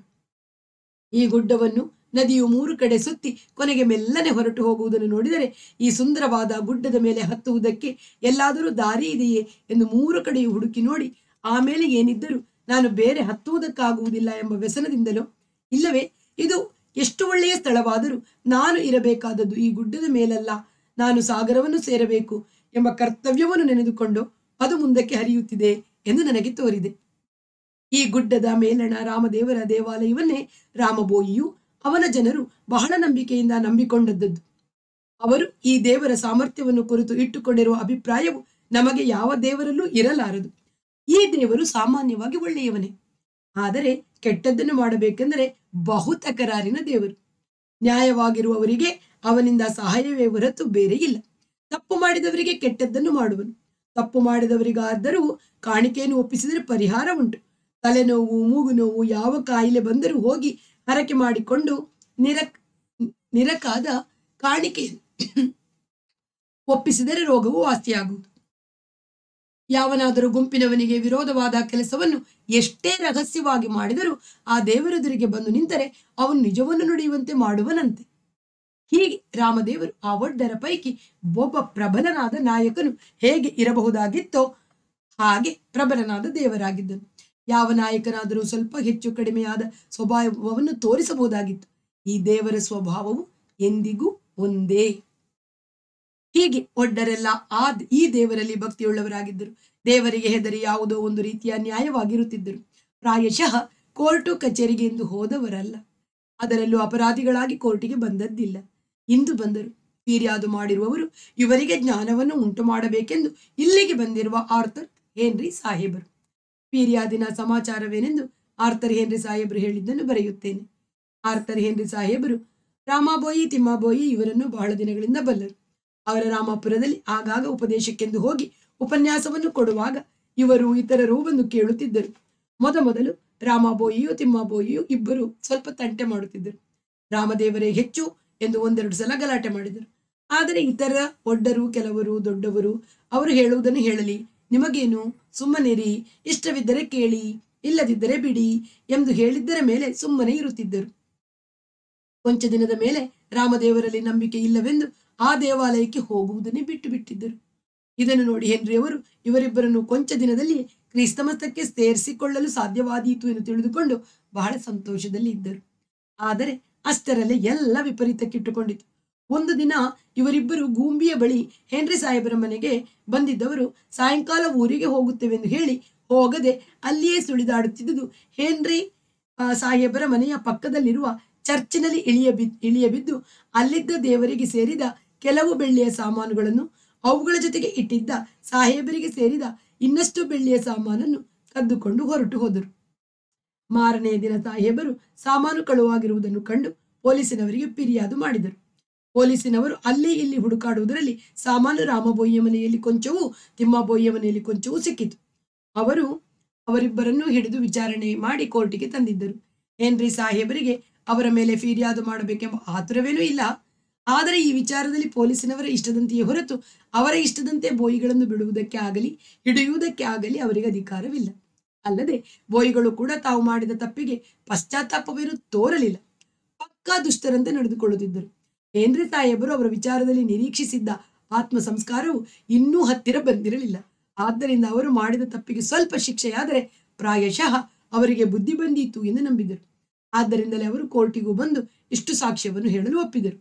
[SPEAKER 1] ಈ ಗುಡ್ಡವನ್ನು ನದಿಯು ಮೂರು ಕಡೆ ಸುತ್ತಿ ಕೊನೆಗೆ ಮೆಲ್ಲನೆ ಹೊರಟು ಹೋಗುವುದನ್ನು ನೋಡಿದರೆ ಈ ಸುಂದರವಾದ ಗುಡ್ಡದ ಮೇಲೆ ಹತ್ತುವುದಕ್ಕೆ ಎಲ್ಲಾದರೂ ದಾರಿ ಇದೆಯೇ ಎಂದು ಮೂರು ಕಡೆಯೂ ಹುಡುಕಿ ನೋಡಿ ಆಮೇಲೆ ಏನಿದ್ದರೂ ನಾನು ಬೇರೆ ಹತ್ತುವುದಕ್ಕಾಗುವುದಿಲ್ಲ ಎಂಬ ವ್ಯಸನದಿಂದಲೋ ಇಲ್ಲವೇ ಇದು ಎಷ್ಟು ಒಳ್ಳೆಯ ಸ್ಥಳವಾದರೂ ನಾನು ಇರಬೇಕಾದದ್ದು ಈ ಗುಡ್ಡದ ಮೇಲಲ್ಲ ನಾನು ಸಾಗರವನ್ನು ಸೇರಬೇಕು ಎಂಬ ಕರ್ತವ್ಯವನ್ನು ನೆನೆದುಕೊಂಡು ಅದು ಮುಂದಕ್ಕೆ ಹರಿಯುತ್ತಿದೆ ಎಂದು ನನಗೆ ತೋರಿದೆ ಈ ಗುಡ್ಡದ ಮೇಲಣ ರಾಮದೇವರ ದೇವಾಲಯವನ್ನೇ ರಾಮಬೋಯಿಯು ಅವನ ಜನರು ಬಹಳ ನಂಬಿಕೆಯಿಂದ ನಂಬಿಕೊಂಡದ್ದು ಅವರು ಈ ದೇವರ ಸಾಮರ್ಥ್ಯವನ್ನು ಕುರಿತು ಇಟ್ಟುಕೊಂಡಿರುವ ಅಭಿಪ್ರಾಯವು ನಮಗೆ ಯಾವ ದೇವರಲ್ಲೂ ಇರಲಾರದು ಈ ದೇವರು ಸಾಮಾನ್ಯವಾಗಿ ಒಳ್ಳೆಯವನೇ ಆದರೆ ಕೆಟ್ಟದ್ದನ್ನು ಮಾಡಬೇಕೆಂದರೆ ಬಹು ತಕರಾರಿನ ದೇವರು ನ್ಯಾಯವಾಗಿರುವವರಿಗೆ ಅವನಿಂದ ಸಹಾಯವೇ ಹೊರತು ಬೇರೆ ಇಲ್ಲ ತಪ್ಪು ಮಾಡಿದವರಿಗೆ ಕೆಟ್ಟದ್ದನ್ನು ಮಾಡುವನು ತಪ್ಪು ಮಾಡಿದವರಿಗಾದರೂ ಕಾಣಿಕೆಯನ್ನು ಒಪ್ಪಿಸಿದರೆ ಪರಿಹಾರ ಉಂಟು ತಲೆನೋವು ಮೂಗು ನೋವು ಯಾವ ಕಾಯಿಲೆ ಬಂದರೂ ಹೋಗಿ ಹರಕೆ ಮಾಡಿಕೊಂಡು ನಿರಕ್ ನಿರಕಾದ ಕಾಣಿಕೆ ಒಪ್ಪಿಸಿದರೆ ರೋಗವು ವಾಸಿಯಾಗುವುದು ಯಾವನಾದರೂ ಗುಂಪಿನವನಿಗೆ ವಿರೋಧವಾದ ಕೆಲಸವನ್ನು ಎಷ್ಟೇ ರಹಸ್ಯವಾಗಿ ಮಾಡಿದರೂ ಆ ದೇವರೆದುರಿಗೆ ಬಂದು ನಿಂತರೆ ಅವನು ನಿಜವನ್ನು ನುಡಿಯುವಂತೆ ಮಾಡುವನಂತೆ ಹೀಗೆ ರಾಮದೇವರು ಆ ಒಡ್ಡರ ಪೈಕಿ ಒಬ್ಬ ಪ್ರಬಲನಾದ ನಾಯಕನು ಹೇಗೆ ಇರಬಹುದಾಗಿತ್ತೋ ಹಾಗೆ ಪ್ರಬಲನಾದ ದೇವರಾಗಿದ್ದನು ಯಾವ ನಾಯಕನಾದರೂ ಸ್ವಲ್ಪ ಹೆಚ್ಚು ಕಡಿಮೆಯಾದ ಸ್ವಭಾವವನ್ನು ತೋರಿಸಬಹುದಾಗಿತ್ತು ಈ ದೇವರ ಸ್ವಭಾವವು ಎಂದಿಗೂ ಒಂದೇ ಹೀಗೆ ಒಡ್ಡರೆಲ್ಲ ಆ ಈ ದೇವರಲ್ಲಿ ಭಕ್ತಿಯುಳ್ಳವರಾಗಿದ್ದರು ದೇವರಿಗೆ ಹೆದರಿ ಯಾವುದೋ ಒಂದು ರೀತಿಯ ನ್ಯಾಯವಾಗಿರುತ್ತಿದ್ದರು ಪ್ರಾಯಶಃ ಕೋರ್ಟು ಕಚೇರಿಗೆ ಎಂದು ಹೋದವರಲ್ಲ ಅದರಲ್ಲೂ ಅಪರಾಧಿಗಳಾಗಿ ಕೋರ್ಟಿಗೆ ಬಂದದ್ದಿಲ್ಲ ಇಂದು ಬಂದರು ಫಿರ್ಯಾದು ಮಾಡಿರುವವರು ಇವರಿಗೆ ಜ್ಞಾನವನ್ನು ಉಂಟು ಮಾಡಬೇಕೆಂದು ಇಲ್ಲಿಗೆ ಬಂದಿರುವ ಆರ್ಥರ್ ಹೆನ್ರಿ ಸಾಹೇಬರು ಫಿರ್ಯಾದಿನ ಸಮಾಚಾರವೇನೆಂದು ಆರ್ಥರ್ ಹೆನ್ರಿ ಸಾಹೇಬರು ಹೇಳಿದ್ದನ್ನು ಬರೆಯುತ್ತೇನೆ ಆರ್ಥರ್ ಹೆನ್ರಿ ಸಾಹೇಬರು ರಾಮಾಬೋಯಿ ತಿಮ್ಮಾಬೋಯಿ ಇವರನ್ನು ಬಹಳ ದಿನಗಳಿಂದ ಬಲ್ಲರು ಅವರ ರಾಮಾಪುರದಲ್ಲಿ ಆಗಾಗ ಉಪದೇಶಕ್ಕೆಂದು ಹೋಗಿ ಉಪನ್ಯಾಸವನ್ನು ಕೊಡುವಾಗ ಇವರು ಇತರರು ಬಂದು ಕೇಳುತ್ತಿದ್ದರು ಮೊದಮೊದಲು ರಾಮಬೋಯಿಯು ತಿಮ್ಮಾಬೋಯಿಯು ಇಬ್ಬರು ಸ್ವಲ್ಪ ತಂಟೆ ಮಾಡುತ್ತಿದ್ದರು ರಾಮದೇವರೇ ಹೆಚ್ಚು ಎಂದು ಒಂದೆರಡು ಸಲ ಗಲಾಟೆ ಮಾಡಿದರು ಆದರೆ ಇತರ ಒಡ್ಡರು ಕೆಲವರು ದೊಡ್ಡವರು ಅವರು ಹೇಳುವುದನ್ನು ಹೇಳಲಿ ನಿಮಗೇನು ಸುಮ್ಮನಿರಿ ಇಷ್ಟವಿದ್ದರೆ ಕೇಳಿ ಇಲ್ಲದಿದ್ದರೆ ಬಿಡಿ ಎಂದು ಹೇಳಿದ್ದರ ಮೇಲೆ ಸುಮ್ಮನೆ ಇರುತ್ತಿದ್ದರು ಕೊಂಚ ದಿನದ ಮೇಲೆ ರಾಮದೇವರಲ್ಲಿ ನಂಬಿಕೆ ಇಲ್ಲವೆಂದು ಆ ದೇವಾಲಯಕ್ಕೆ ಹೋಗುವುದನ್ನೇ ಬಿಟ್ಟು ಬಿಟ್ಟಿದ್ದರು ಇದನ್ನು ನೋಡಿ ಹೆನ್ರಿಯವರು ಇವರಿಬ್ಬರನ್ನು ಕೊಂಚ ದಿನದಲ್ಲಿ ಕ್ರಿಸ್ತಮತಕ್ಕೆ ಸೇರಿಸಿಕೊಳ್ಳಲು ಸಾಧ್ಯವಾದೀತು ಎಂದು ತಿಳಿದುಕೊಂಡು ಬಹಳ ಸಂತೋಷದಲ್ಲಿ ಇದ್ದರು ಆದರೆ ಅಷ್ಟರಲ್ಲೇ ಎಲ್ಲ ವಿಪರೀತಕ್ಕಿಟ್ಟುಕೊಂಡಿತು ಒಂದು ದಿನ ಇವರಿಬ್ಬರು ಗೂಂಬಿಯ ಬಳಿ ಹೆನ್ರಿ ಸಾಹೇಬರ ಮನೆಗೆ ಬಂದಿದ್ದವರು ಸಾಯಂಕಾಲ ಊರಿಗೆ ಹೋಗುತ್ತೇವೆಂದು ಹೇಳಿ ಹೋಗದೆ ಅಲ್ಲಿಯೇ ಸುಳಿದಾಡುತ್ತಿದ್ದುದು ಹೆನ್ರಿ ಆ, ಸಾಹೇಬರ ಮನೆಯ ಪಕ್ಕದಲ್ಲಿರುವ ಚರ್ಚಿನಲ್ಲಿ ಇಳಿಯ ಬಿ ಇಳಿಯ ಬಿದ್ದು ಅಲ್ಲಿದ್ದ ದೇವರಿಗೆ ಸೇರಿದ ಕೆಲವು ಬೆಳ್ಳಿಯ ಸಾಮಾನುಗಳನ್ನು ಅವುಗಳ ಜೊತೆಗೆ ಇಟ್ಟಿದ್ದ ಸಾಹೇಬರಿಗೆ ಸೇರಿದ ಇನ್ನಷ್ಟು ಬೆಳ್ಳಿಯ ಸಾಮಾನನ್ನು ಕದ್ದುಕೊಂಡು ಹೊರಟು ಹೋದರು ಮಾರನೆಯ ದಿನ ಸಾಹೇಬರು ಸಾಮಾನು ಕಳುವಾಗಿರುವುದನ್ನು ಕಂಡು ಪೊಲೀಸಿನವರಿಗೆ ಫಿರ್ಯಾದು ಮಾಡಿದರು ಪೊಲೀಸಿನವರು ಅಲ್ಲಿ ಇಲ್ಲಿ ಹುಡುಕಾಡುವುದರಲ್ಲಿ ಸಾಮಾನು ರಾಮಬೋಯಿಯ ಮನೆಯಲ್ಲಿ ಕೊಂಚವೂ ತಿಮ್ಮಬೋಯಿಯ ಮನೆಯಲ್ಲಿ ಕೊಂಚವೂ ಸಿಕ್ಕಿತು ಅವರು ಅವರಿಬ್ಬರನ್ನು ಹಿಡಿದು ವಿಚಾರಣೆ ಮಾಡಿ ಕೋರ್ಟಿಗೆ ತಂದಿದ್ದರು ಹೆನ್ರಿ ಸಾಹೇಬರಿಗೆ ಅವರ ಮೇಲೆ ಫಿರ್ಯಾದು ಮಾಡಬೇಕೆಂಬ ಆತುರವೇನೂ ಇಲ್ಲ ಆದರೆ ಈ ವಿಚಾರದಲ್ಲಿ ಪೊಲೀಸಿನವರ ಇಷ್ಟದಂತೆಯೇ ಹೊರತು ಅವರ ಇಷ್ಟದಂತೆ ಬೋಯಿಗಳನ್ನು ಬಿಡುವುದಕ್ಕೆ ಆಗಲಿ ಹಿಡಿಯುವುದಕ್ಕೆ ಆಗಲಿ ಅವರಿಗೆ ಅಧಿಕಾರವಿಲ್ಲ ಅಲ್ಲದೆ ಬೋಯಿಗಳು ಕೂಡ ತಾವು ಮಾಡಿದ ತಪ್ಪಿಗೆ ಪಶ್ಚಾತ್ತಾಪವೇನು ತೋರಲಿಲ್ಲ ಪಕ್ಕಾ ದುಷ್ಟರಂತೆ ನಡೆದುಕೊಳ್ಳುತ್ತಿದ್ದರು ಹೆನ್ರಿ ಸಾಹೇಬರು ಅವರ ವಿಚಾರದಲ್ಲಿ ನಿರೀಕ್ಷಿಸಿದ್ದ ಆತ್ಮ ಸಂಸ್ಕಾರವು ಇನ್ನೂ ಹತ್ತಿರ ಬಂದಿರಲಿಲ್ಲ ಆದ್ದರಿಂದ ಅವರು ಮಾಡಿದ ತಪ್ಪಿಗೆ ಸ್ವಲ್ಪ ಶಿಕ್ಷೆಯಾದರೆ ಪ್ರಾಯಶಃ ಅವರಿಗೆ ಬುದ್ಧಿ ಬಂದೀತು ಎಂದು ನಂಬಿದರು ಆದ್ದರಿಂದಲೇ ಅವರು ಕೋರ್ಟಿಗೂ ಬಂದು ಇಷ್ಟು ಸಾಕ್ಷ್ಯವನ್ನು ಹೇಳಲು ಒಪ್ಪಿದರು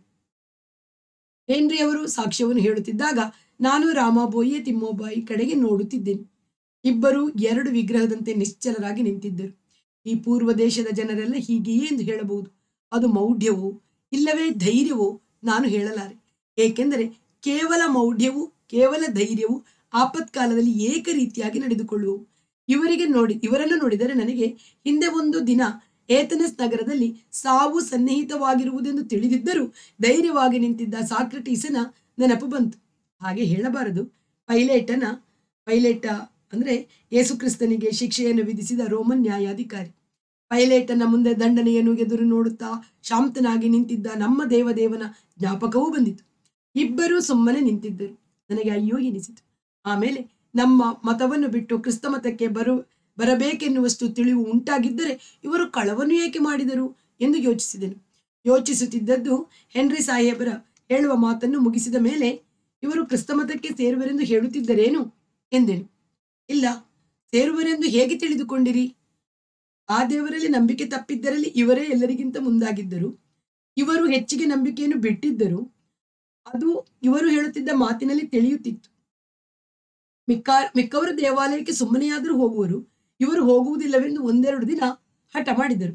[SPEAKER 1] ಹೆನ್ರಿ ಅವರು ಸಾಕ್ಷ್ಯವನ್ನು ಹೇಳುತ್ತಿದ್ದಾಗ ನಾನು ರಾಮಾಬೋಯಿ ತಿಮ್ಮೋಬಾಯಿ ಕಡೆಗೆ ನೋಡುತ್ತಿದ್ದೇನೆ ಇಬ್ಬರು ಎರಡು ವಿಗ್ರಹದಂತೆ ನಿಶ್ಚಲರಾಗಿ ನಿಂತಿದ್ದರು ಈ ಪೂರ್ವ ದೇಶದ ಜನರೆಲ್ಲ ಹೀಗೆಯೇ ಎಂದು ಹೇಳಬಹುದು ಅದು ಮೌಢ್ಯವೋ ಇಲ್ಲವೇ ಧೈರ್ಯವೋ ನಾನು ಹೇಳಲಾರೆ ಏಕೆಂದರೆ ಕೇವಲ ಮೌಢ್ಯವು ಕೇವಲ ಧೈರ್ಯವು ಆಪತ್ಕಾಲದಲ್ಲಿ ಏಕರೀತಿಯಾಗಿ ನಡೆದುಕೊಳ್ಳುವವು ಇವರಿಗೆ ನೋಡಿ ಇವರನ್ನು ನೋಡಿದರೆ ನನಗೆ ಹಿಂದೆ ಒಂದು ದಿನ ಏತನಸ್ ನಗರದಲ್ಲಿ ಸಾವು ಸನ್ನಿಹಿತವಾಗಿರುವುದೆಂದು ತಿಳಿದಿದ್ದರೂ ಧೈರ್ಯವಾಗಿ ನಿಂತಿದ್ದ ಸಾಕ್ರಟೀಸನ ನೆನಪು ಬಂತು ಹಾಗೆ ಹೇಳಬಾರದು ಪೈಲೇಟನ ಪೈಲೇಟ ಅಂದ್ರೆ ಯೇಸುಕ್ರಿಸ್ತನಿಗೆ ಶಿಕ್ಷೆಯನ್ನು ವಿಧಿಸಿದ ರೋಮನ್ ನ್ಯಾಯಾಧಿಕಾರಿ ಪೈಲೇಟನ ಮುಂದೆ ದಂಡನೆಯನ್ನು ಎದುರು ನೋಡುತ್ತಾ ಶಾಂತನಾಗಿ ನಿಂತಿದ್ದ ನಮ್ಮ ದೇವದೇವನ ಜ್ಞಾಪಕವೂ ಬಂದಿತು ಇಬ್ಬರೂ ಸುಮ್ಮನೆ ನಿಂತಿದ್ದರು ನನಗೆ ಅಯ್ಯೋ ಎನಿಸಿತು ಆಮೇಲೆ ನಮ್ಮ ಮತವನ್ನು ಬಿಟ್ಟು ಕ್ರಿಸ್ತ ಮತಕ್ಕೆ ಬರು ಬರಬೇಕೆನ್ನುವಷ್ಟು ತಿಳಿವು ಉಂಟಾಗಿದ್ದರೆ ಇವರು ಕಳವನ್ನು ಏಕೆ ಮಾಡಿದರು ಎಂದು ಯೋಚಿಸಿದೆನು ಯೋಚಿಸುತ್ತಿದ್ದದ್ದು ಹೆನ್ರಿ ಸಾಹೇಬರ ಹೇಳುವ ಮಾತನ್ನು ಮುಗಿಸಿದ ಮೇಲೆ ಇವರು ಕ್ರಿಸ್ತ ಮತಕ್ಕೆ ಸೇರುವರೆಂದು ಹೇಳುತ್ತಿದ್ದರೇನು ಎಂದೆನು ಇಲ್ಲ ಸೇರುವರೆಂದು ಹೇಗೆ ತಿಳಿದುಕೊಂಡಿರಿ ಆ ದೇವರಲ್ಲಿ ನಂಬಿಕೆ ತಪ್ಪಿದ್ದರಲ್ಲಿ ಇವರೇ ಎಲ್ಲರಿಗಿಂತ ಮುಂದಾಗಿದ್ದರು ಇವರು ಹೆಚ್ಚಿಗೆ ನಂಬಿಕೆಯನ್ನು ಬಿಟ್ಟಿದ್ದರು ಅದು ಇವರು ಹೇಳುತ್ತಿದ್ದ ಮಾತಿನಲ್ಲಿ ತಿಳಿಯುತ್ತಿತ್ತು ಮಿಕ್ಕ ಮಿಕ್ಕವರು ದೇವಾಲಯಕ್ಕೆ ಸುಮ್ಮನೆಯಾದರೂ ಹೋಗುವರು ಇವರು ಹೋಗುವುದಿಲ್ಲವೆಂದು ಒಂದೆರಡು ದಿನ ಹಠ ಮಾಡಿದರು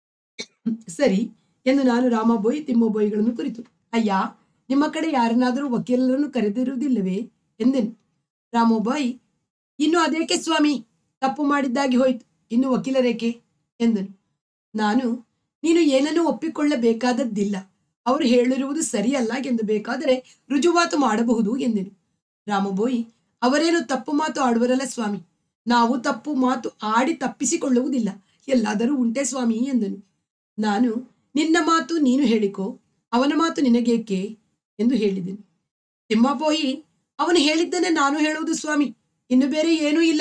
[SPEAKER 1] ಸರಿ ಎಂದು ನಾನು ರಾಮಬೋಯಿ ತಿಮ್ಮಬೋಯಿಗಳನ್ನು ಕುರಿತು ಅಯ್ಯ ನಿಮ್ಮ ಕಡೆ ಯಾರನ್ನಾದರೂ ವಕೀಲರನ್ನು ಕರೆದಿರುವುದಿಲ್ಲವೇ ಎಂದೆನು ರಾಮೋಬಾಯಿ ಇನ್ನು ಅದೇಕೆ ಸ್ವಾಮಿ ತಪ್ಪು ಮಾಡಿದ್ದಾಗಿ ಹೋಯ್ತು ಇನ್ನು ವಕೀಲರೇಕೆ ಎಂದನು ನಾನು ನೀನು ಏನನ್ನೂ ಒಪ್ಪಿಕೊಳ್ಳಬೇಕಾದದ್ದಿಲ್ಲ ಅವರು ಹೇಳಿರುವುದು ಸರಿಯಲ್ಲ ಎಂದು ಬೇಕಾದರೆ ರುಜುವಾತು ಮಾಡಬಹುದು ಎಂದೆನು ರಾಮಬೋಯಿ ಅವರೇನು ತಪ್ಪು ಮಾತು ಆಡುವರಲ್ಲ ಸ್ವಾಮಿ ನಾವು ತಪ್ಪು ಮಾತು ಆಡಿ ತಪ್ಪಿಸಿಕೊಳ್ಳುವುದಿಲ್ಲ ಎಲ್ಲಾದರೂ ಉಂಟೆ ಸ್ವಾಮಿ ಎಂದನು ನಾನು ನಿನ್ನ ಮಾತು ನೀನು ಹೇಳಿಕೋ ಅವನ ಮಾತು ನಿನಗೇಕೆ ಎಂದು ಹೇಳಿದೆನು ತಿಮ್ಮಬೋಯಿ ಅವನು ಹೇಳಿದ್ದನ್ನೇ ನಾನು ಹೇಳುವುದು ಸ್ವಾಮಿ ಇನ್ನು ಬೇರೆ ಏನೂ ಇಲ್ಲ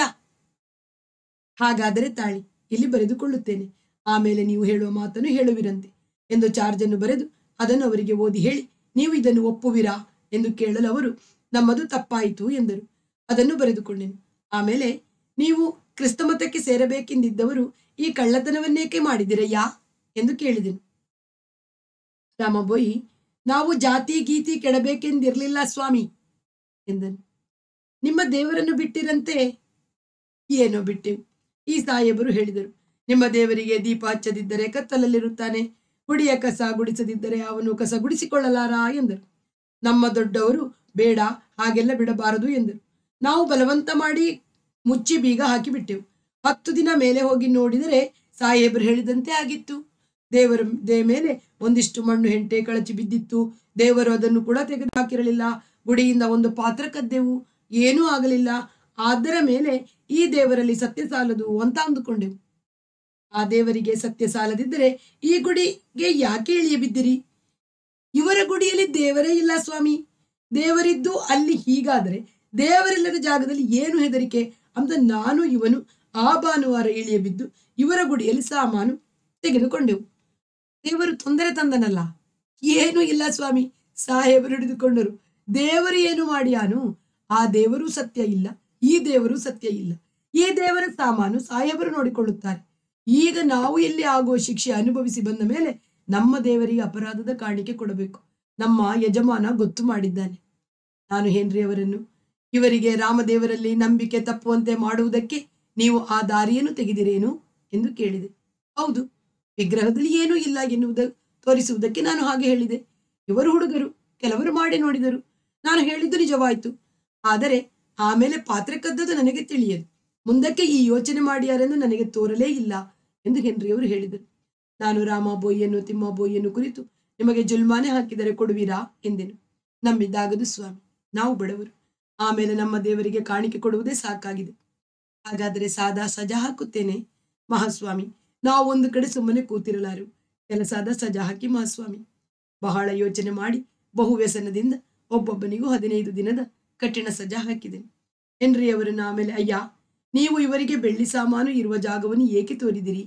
[SPEAKER 1] ಹಾಗಾದರೆ ತಾಳಿ ಇಲ್ಲಿ ಬರೆದುಕೊಳ್ಳುತ್ತೇನೆ ಆಮೇಲೆ ನೀವು ಹೇಳುವ ಮಾತನ್ನು ಹೇಳುವಿರಂತೆ ಎಂದು ಚಾರ್ಜನ್ನು ಬರೆದು ಅದನ್ನು ಅವರಿಗೆ ಓದಿ ಹೇಳಿ ನೀವು ಇದನ್ನು ಒಪ್ಪುವಿರಾ ಎಂದು ಕೇಳಲು ಅವರು ನಮ್ಮದು ತಪ್ಪಾಯಿತು ಎಂದರು ಅದನ್ನು ಬರೆದುಕೊಂಡೆನು ಆಮೇಲೆ ನೀವು ಕ್ರಿಸ್ತಮತಕ್ಕೆ ಸೇರಬೇಕೆಂದಿದ್ದವರು ಈ ಕಳ್ಳತನವನ್ನೇಕೆ ಮಾಡಿದಿರಯ್ಯಾ ಎಂದು ಕೇಳಿದೆನು ರಾಮಬೋಯಿ ನಾವು ಜಾತಿ ಗೀತಿ ಕೆಡಬೇಕೆಂದಿರಲಿಲ್ಲ ಸ್ವಾಮಿ ಎಂದನು ನಿಮ್ಮ ದೇವರನ್ನು ಬಿಟ್ಟಿರಂತೆ ಏನೋ ಬಿಟ್ಟೆವು ಈ ಸಾಹೇಬರು ಹೇಳಿದರು ನಿಮ್ಮ ದೇವರಿಗೆ ದೀಪ ಹಚ್ಚದಿದ್ದರೆ ಕತ್ತಲಲ್ಲಿರುತ್ತಾನೆ ಗುಡಿಯ ಕಸ ಗುಡಿಸದಿದ್ದರೆ ಅವನು ಕಸ ಗುಡಿಸಿಕೊಳ್ಳಲಾರ ಎಂದರು ನಮ್ಮ ದೊಡ್ಡವರು ಬೇಡ ಹಾಗೆಲ್ಲ ಬಿಡಬಾರದು ಎಂದರು ನಾವು ಬಲವಂತ ಮಾಡಿ ಮುಚ್ಚಿ ಬೀಗ ಹಾಕಿಬಿಟ್ಟೆವು ಹತ್ತು ದಿನ ಮೇಲೆ ಹೋಗಿ ನೋಡಿದರೆ ಸಾಹೇಬರು ಹೇಳಿದಂತೆ ಆಗಿತ್ತು ದೇವರ ದೇ ಮೇಲೆ ಒಂದಿಷ್ಟು ಮಣ್ಣು ಹೆಂಟೆ ಕಳಚಿ ಬಿದ್ದಿತ್ತು ದೇವರು ಅದನ್ನು ಕೂಡ ತೆಗೆದು ಹಾಕಿರಲಿಲ್ಲ ಗುಡಿಯಿಂದ ಒಂದು ಪಾತ್ರ ಕದ್ದೆವು ಏನೂ ಆಗಲಿಲ್ಲ ಅದರ ಮೇಲೆ ಈ ದೇವರಲ್ಲಿ ಸತ್ಯ ಸಾಲದು ಅಂತ ಅಂದುಕೊಂಡೆವು ಆ ದೇವರಿಗೆ ಸತ್ಯ ಸಾಲದಿದ್ದರೆ ಈ ಗುಡಿಗೆ ಯಾಕೆ ಇಳಿಯ ಬಿದ್ದಿರಿ ಇವರ ಗುಡಿಯಲ್ಲಿ ದೇವರೇ ಇಲ್ಲ ಸ್ವಾಮಿ ದೇವರಿದ್ದು ಅಲ್ಲಿ ಹೀಗಾದರೆ ದೇವರಿಲ್ಲದ ಜಾಗದಲ್ಲಿ ಏನು ಹೆದರಿಕೆ ಅಂತ ನಾನು ಇವನು ಆ ಭಾನುವಾರ ಇಳಿಯ ಬಿದ್ದು ಇವರ ಗುಡಿಯಲ್ಲಿ ಸಾಮಾನು ತೆಗೆದುಕೊಂಡೆವು ದೇವರು ತೊಂದರೆ ತಂದನಲ್ಲ ಏನೂ ಇಲ್ಲ ಸ್ವಾಮಿ ಸಾಹೇಬರು ಹಿಡಿದುಕೊಂಡರು ದೇವರು ಏನು ಮಾಡಿಯಾನು ಆ ದೇವರು ಸತ್ಯ ಇಲ್ಲ ಈ ದೇವರು ಸತ್ಯ ಇಲ್ಲ ಈ ದೇವರ ಸಾಮಾನು ಸಾಹೇಬರು ನೋಡಿಕೊಳ್ಳುತ್ತಾರೆ ಈಗ ನಾವು ಇಲ್ಲಿ ಆಗುವ ಶಿಕ್ಷೆ ಅನುಭವಿಸಿ ಬಂದ ಮೇಲೆ ನಮ್ಮ ದೇವರಿಗೆ ಅಪರಾಧದ ಕಾಣಿಕೆ ಕೊಡಬೇಕು ನಮ್ಮ ಯಜಮಾನ ಗೊತ್ತು ಮಾಡಿದ್ದಾನೆ ನಾನು ಹೆನ್ರಿ ಅವರನ್ನು ಇವರಿಗೆ ರಾಮದೇವರಲ್ಲಿ ನಂಬಿಕೆ ತಪ್ಪುವಂತೆ ಮಾಡುವುದಕ್ಕೆ ನೀವು ಆ ದಾರಿಯನ್ನು ತೆಗೆದಿರೇನು ಎಂದು ಕೇಳಿದೆ ಹೌದು ವಿಗ್ರಹದಲ್ಲಿ ಏನೂ ಇಲ್ಲ ಎನ್ನುವುದ ತೋರಿಸುವುದಕ್ಕೆ ನಾನು ಹಾಗೆ ಹೇಳಿದೆ ಇವರು ಹುಡುಗರು ಕೆಲವರು ಮಾಡಿ ನೋಡಿದರು ನಾನು ಹೇಳಿದ್ದು ನಿಜವಾಯಿತು ಆದರೆ ಆಮೇಲೆ ಪಾತ್ರೆ ಕದ್ದದು ನನಗೆ ತಿಳಿಯದು ಮುಂದಕ್ಕೆ ಈ ಯೋಚನೆ ಮಾಡಿಯಾರೆಂದು ನನಗೆ ತೋರಲೇ ಇಲ್ಲ ಎಂದು ಹೆನ್ರಿಯವರು ಹೇಳಿದರು ನಾನು ರಾಮ ಬೋಯಿಯನ್ನು ತಿಮ್ಮ ಬೋಯಿಯನ್ನು ಕುರಿತು ನಿಮಗೆ ಜುಲ್ಮಾನೆ ಹಾಕಿದರೆ ಕೊಡುವಿರಾ ಎಂದೆನು ನಮ್ಮಿದ್ದಾಗದು ಸ್ವಾಮಿ ನಾವು ಬಡವರು ಆಮೇಲೆ ನಮ್ಮ ದೇವರಿಗೆ ಕಾಣಿಕೆ ಕೊಡುವುದೇ ಸಾಕಾಗಿದೆ ಹಾಗಾದರೆ ಸಾದಾ ಸಜಾ ಹಾಕುತ್ತೇನೆ ಮಹಾಸ್ವಾಮಿ ನಾವು ಒಂದು ಕಡೆ ಸುಮ್ಮನೆ ಕೂತಿರಲಾರು ಕೆಲಸದ ಸಜಾ ಹಾಕಿ ಮಹಾಸ್ವಾಮಿ ಬಹಳ ಯೋಚನೆ ಮಾಡಿ ಬಹು ವ್ಯಸನದಿಂದ ಒಬ್ಬೊಬ್ಬನಿಗೂ ಹದಿನೈದು ದಿನದ ಕಠಿಣ ಸಜಾ ಹಾಕಿದೆನು ಹೆನ್ರಿ ಅವರನ್ನು ಆಮೇಲೆ ಅಯ್ಯ ನೀವು ಇವರಿಗೆ ಬೆಳ್ಳಿ ಸಾಮಾನು ಇರುವ ಜಾಗವನ್ನು ಏಕೆ ತೋರಿದಿರಿ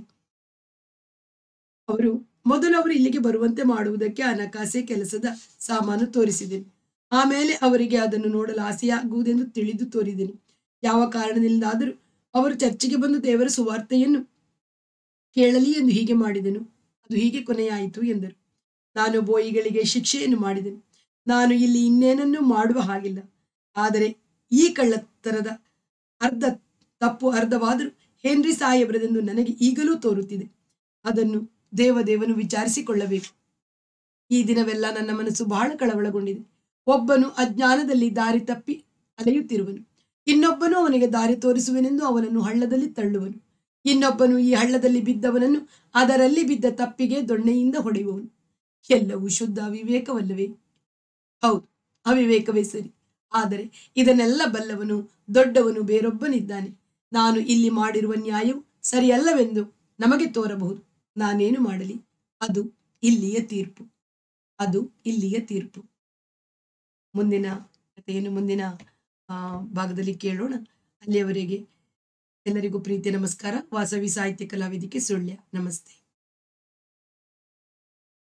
[SPEAKER 1] ಅವರು ಮೊದಲು ಅವರು ಇಲ್ಲಿಗೆ ಬರುವಂತೆ ಮಾಡುವುದಕ್ಕೆ ಹಣಕಾಸೆ ಕೆಲಸದ ಸಾಮಾನು ತೋರಿಸಿದೆನು ಆಮೇಲೆ ಅವರಿಗೆ ಅದನ್ನು ನೋಡಲು ಆಸೆಯಾಗುವುದೆಂದು ತಿಳಿದು ತೋರಿದೆನು ಯಾವ ಕಾರಣದಿಂದಾದರೂ ಅವರು ಚರ್ಚಿಗೆ ಬಂದು ದೇವರ ಸುವಾರ್ತೆಯನ್ನು ಕೇಳಲಿ ಎಂದು ಹೀಗೆ ಮಾಡಿದೆನು ಅದು ಹೀಗೆ ಕೊನೆಯಾಯಿತು ಎಂದರು ನಾನು ಬೋಯಿಗಳಿಗೆ ಶಿಕ್ಷೆಯನ್ನು ಮಾಡಿದೆನು ನಾನು ಇಲ್ಲಿ ಇನ್ನೇನನ್ನೂ ಮಾಡುವ ಹಾಗಿಲ್ಲ ಆದರೆ ಈ ಕಳ್ಳತನದ ಅರ್ಧ ತಪ್ಪು ಅರ್ಧವಾದರೂ ಹೆನ್ರಿ ಸಾಹೇಬ್ರದೆಂದು ನನಗೆ ಈಗಲೂ ತೋರುತ್ತಿದೆ ಅದನ್ನು ದೇವದೇವನು ವಿಚಾರಿಸಿಕೊಳ್ಳಬೇಕು ಈ ದಿನವೆಲ್ಲ ನನ್ನ ಮನಸ್ಸು ಬಹಳ ಕಳವಳಗೊಂಡಿದೆ ಒಬ್ಬನು ಅಜ್ಞಾನದಲ್ಲಿ ದಾರಿ ತಪ್ಪಿ ಅಲೆಯುತ್ತಿರುವನು ಇನ್ನೊಬ್ಬನು ಅವನಿಗೆ ದಾರಿ ತೋರಿಸುವೆನೆಂದು ಅವನನ್ನು ಹಳ್ಳದಲ್ಲಿ ತಳ್ಳುವನು ಇನ್ನೊಬ್ಬನು ಈ ಹಳ್ಳದಲ್ಲಿ ಬಿದ್ದವನನ್ನು ಅದರಲ್ಲಿ ಬಿದ್ದ ತಪ್ಪಿಗೆ ದೊಣ್ಣೆಯಿಂದ ಹೊಡೆಯುವವನು ಎಲ್ಲವೂ ಶುದ್ಧ ಅವಿವೇಕವಲ್ಲವೇ ಹೌದು ಅವಿವೇಕವೇ ಸರಿ ಆದರೆ ಇದನ್ನೆಲ್ಲ ಬಲ್ಲವನು ದೊಡ್ಡವನು ಬೇರೊಬ್ಬನಿದ್ದಾನೆ ನಾನು ಇಲ್ಲಿ ಮಾಡಿರುವ ನ್ಯಾಯವು ಸರಿಯಲ್ಲವೆಂದು ನಮಗೆ ತೋರಬಹುದು ನಾನೇನು ಮಾಡಲಿ ಅದು ಇಲ್ಲಿಯ ತೀರ್ಪು ಅದು ಇಲ್ಲಿಯ ತೀರ್ಪು ಮುಂದಿನ ಕಥೆಯನ್ನು ಮುಂದಿನ ಆ, ಭಾಗದಲ್ಲಿ ಕೇಳೋಣ ಅಲ್ಲಿಯವರೆಗೆ ಎಲ್ಲರಿಗೂ ಪ್ರೀತಿ ನಮಸ್ಕಾರ ವಾಸವಿ ಸಾಹಿತ್ಯ ಕಲಾವಿದಿಕೆ ಸುಳ್ಯ ನಮಸ್ತೆ